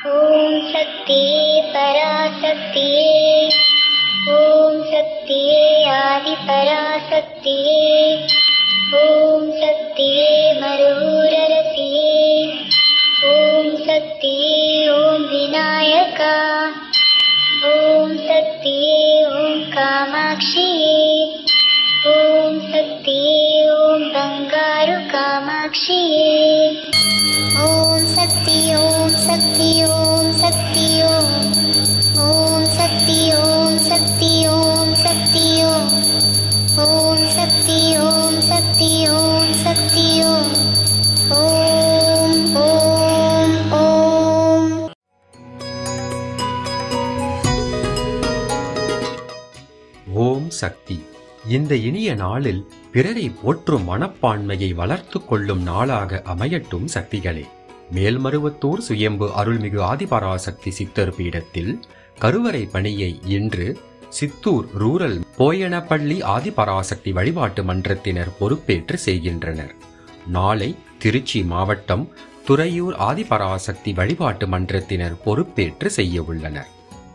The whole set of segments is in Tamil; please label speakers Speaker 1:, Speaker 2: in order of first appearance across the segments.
Speaker 1: ॐ शक्तिये पराशक्तिये ॐ शक्तिये आदिपराशक्तिये ॐ शक्तिये मरुररसिये ॐ शक्तिये ॐ विनायका ॐ शक्तिये ॐ कामाक्षिये ॐ शक्तिये ॐ बङ्गारु कामाक्षिये ॐ शक्ति ॐ शक्ति ॐ शक्ति ॐ ॐ शक्ति ॐ शक्ति ॐ शक्ति ॐ ॐ शक्ति ॐ शक्ति ॐ शक्ति ॐ ॐ ॐ ॐ
Speaker 2: ஓம் சக்தி இந்த இனிய நாளில் பிறரை போற்றும் மனப்பான்மையை வளர்த்துக் கொள்ளும் நாளாக அமையட்டும் சக்திகளே மேல்மருவத்தூர் சுயம்பு அருள்மிகு ஆதிபராசக்தி சித்தர் பீடத்தில் கருவறை பணியை இன்று சித்தூர் ரூரல் போயனப்பள்ளி ஆதிபராசக்தி வழிபாட்டு மன்றத்தினர் பொறுப்பேற்று செய்கின்றனர் நாளை திருச்சி மாவட்டம் துறையூர் ஆதிபராசக்தி வழிபாட்டு மன்றத்தினர் பொறுப்பேற்று செய்ய உள்ளனர்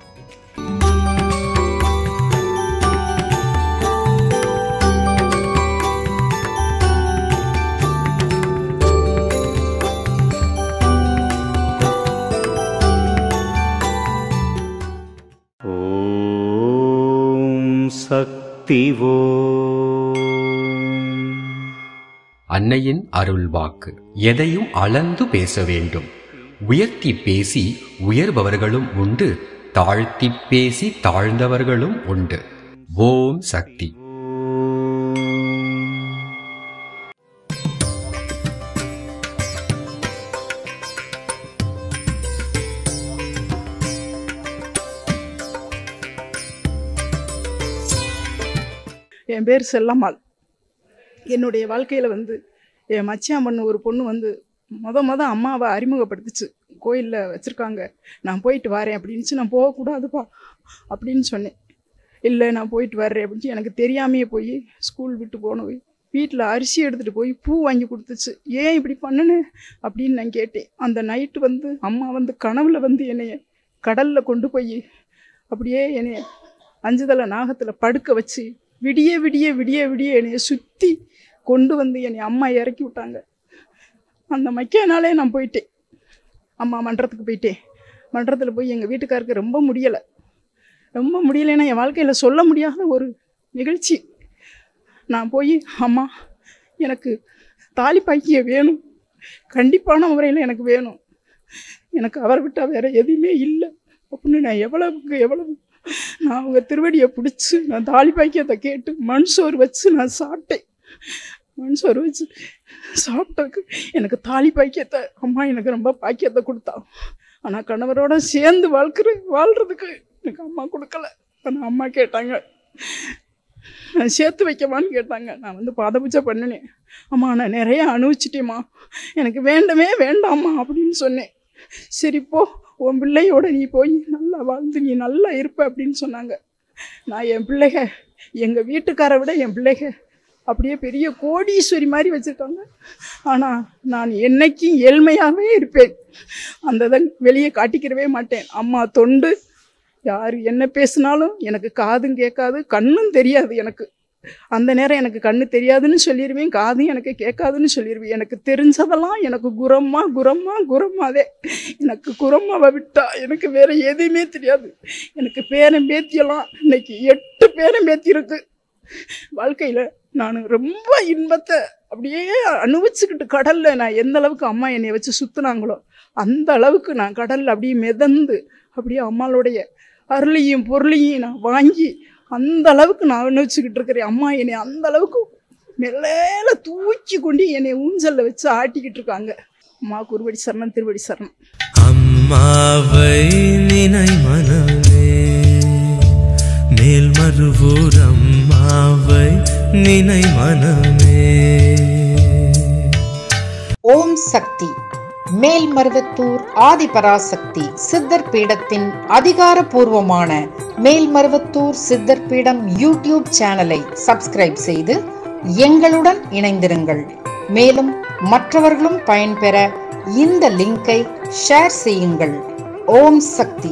Speaker 3: ॐ शक्तिवो
Speaker 2: அன்னையின் அருள்வாக்கு எதையும் அளந்து பேச வேண்டும் உயர்த்தி பேசி உயர்பவர்களும் உண்டு தாழ்த்தி பேசி தாழ்ந்தவர்களும் உண்டு ஓம் சக்தி
Speaker 4: என் பேர் செல்லம்மாள் என்னுடைய வாழ்க்கையில் வந்து என் மச்சான் பொண்ணு ஒரு பொண்ணு வந்து மொத மொத அம்மாவை அறிமுகப்படுத்துச்சு கோயிலில் வச்சுருக்காங்க நான் போயிட்டு வரேன் அப்படின்னுச்சு நான் போகக்கூடாதுப்பா அப்படின்னு சொன்னேன் இல்லை நான் போயிட்டு வர்றேன் அப்படின்னு எனக்கு தெரியாமையே போய் ஸ்கூல் விட்டு போனது வீட்டில் அரிசி எடுத்துகிட்டு போய் பூ வாங்கி கொடுத்துச்சு ஏன் இப்படி பண்ணுன அப்படின்னு நான் கேட்டேன் அந்த நைட்டு வந்து அம்மா வந்து கனவுல வந்து என்னைய கடலில் கொண்டு போய் அப்படியே என்னைய அஞ்சுதலை நாகத்தில் படுக்க வச்சு விடிய விடிய விடிய விடிய என்னைய சுற்றி கொண்டு வந்து என்னை அம்மா இறக்கி விட்டாங்க அந்த மைக்கனாலே நான் போயிட்டேன் அம்மா மன்றத்துக்கு போயிட்டேன் மன்றத்தில் போய் எங்கள் வீட்டுக்காருக்கு ரொம்ப முடியலை ரொம்ப முடியலைன்னா என் வாழ்க்கையில் சொல்ல முடியாத ஒரு நிகழ்ச்சி நான் போய் அம்மா எனக்கு தாலி பாக்கிய வேணும் கண்டிப்பான முறையில் எனக்கு வேணும் எனக்கு அவரை விட்டால் வேறு எதுவுமே இல்லை அப்படின்னு நான் எவ்வளவுக்கு எவ்வளவு நான் அவங்க திருவடியை பிடிச்சி நான் தாலி பாக்கியத்தை கேட்டு மண் சோறு வச்சு நான் சாப்பிட்டேன் மண் சோறு வச்சு சாப்பிட்டதுக்கு எனக்கு தாலி பாக்கியத்தை அம்மா எனக்கு ரொம்ப பாக்கியத்தை கொடுத்தா ஆனால் கணவரோட சேர்ந்து வாழ்க்கிற வாழ்கிறதுக்கு எனக்கு அம்மா கொடுக்கல ஆனால் அம்மா கேட்டாங்க நான் சேர்த்து வைக்கவான்னு கேட்டாங்க நான் வந்து பாதபூஜை பண்ணினேன் அம்மா நான் நிறைய அனுபவிச்சிட்டேம்மா எனக்கு வேண்டவே வேண்டாம்மா அப்படின்னு சொன்னேன் சரி போ உன் பிள்ளையோட நீ போய் நல்லா வாழ்ந்து நீ நல்லா இருப்ப அப்படின்னு சொன்னாங்க நான் என் பிள்ளைக எங்கள் வீட்டுக்காரை விட என் பிள்ளைக அப்படியே பெரிய கோடீஸ்வரி மாதிரி வச்சுருக்காங்க ஆனால் நான் என்னைக்கும் ஏழ்மையாகவே இருப்பேன் அந்த இதை வெளியே காட்டிக்கிறவே மாட்டேன் அம்மா தொண்டு யார் என்ன பேசினாலும் எனக்கு காதும் கேட்காது கண்ணும் தெரியாது எனக்கு அந்த நேரம் எனக்கு கண்ணு தெரியாதுன்னு சொல்லிடுவேன் காதும் எனக்கு கேட்காதுன்னு சொல்லிடுவேன் எனக்கு தெரிஞ்சதெல்லாம் எனக்கு குரம்மா குரம்மா குரம்மாதே எனக்கு குரம்மாவை விட்டா எனக்கு வேற எதுவுமே தெரியாது எனக்கு பேரன் பேத்தியெல்லாம் இன்னைக்கு எட்டு பேரன் பேத்தி இருக்கு வாழ்க்கையில் நான் ரொம்ப இன்பத்தை அப்படியே அனுபவிச்சுக்கிட்டு கடல்ல நான் எந்த அளவுக்கு அம்மா என்னை வச்சு சுத்துனாங்களோ அந்த அளவுக்கு நான் கடல்ல அப்படியே மிதந்து அப்படியே அம்மாளுடைய அருளையும் பொருளையும் நான் வாங்கி அந்த அளவுக்கு நான் அனுபவிச்சுக்கிட்டு இருக்கிறேன் அம்மா என்னை அந்த அளவுக்கு மேல தூக்கி கொண்டு என்னை ஊஞ்சல்ல வச்சு ஆட்டிக்கிட்டு இருக்காங்க அம்மா குருவடி சரணம் திருவடி சரணம்
Speaker 5: அம்மாவை நினை மனமே மேல்மருவூர் அம்மாவை நினை மனமே
Speaker 6: ஓம் சக்தி மேல்மருவத்தூர் ஆதிபராசக்தி சித்தர் பீடத்தின் அதிகாரப்பூர்வமான மேல்மருவத்தூர் சித்தர் பீடம் யூடியூப் சேனலை சப்ஸ்கிரைப் செய்து எங்களுடன் இணைந்திருங்கள் மேலும் மற்றவர்களும் பயன்பெற இந்த லிங்கை ஷேர் செய்யுங்கள் ஓம் சக்தி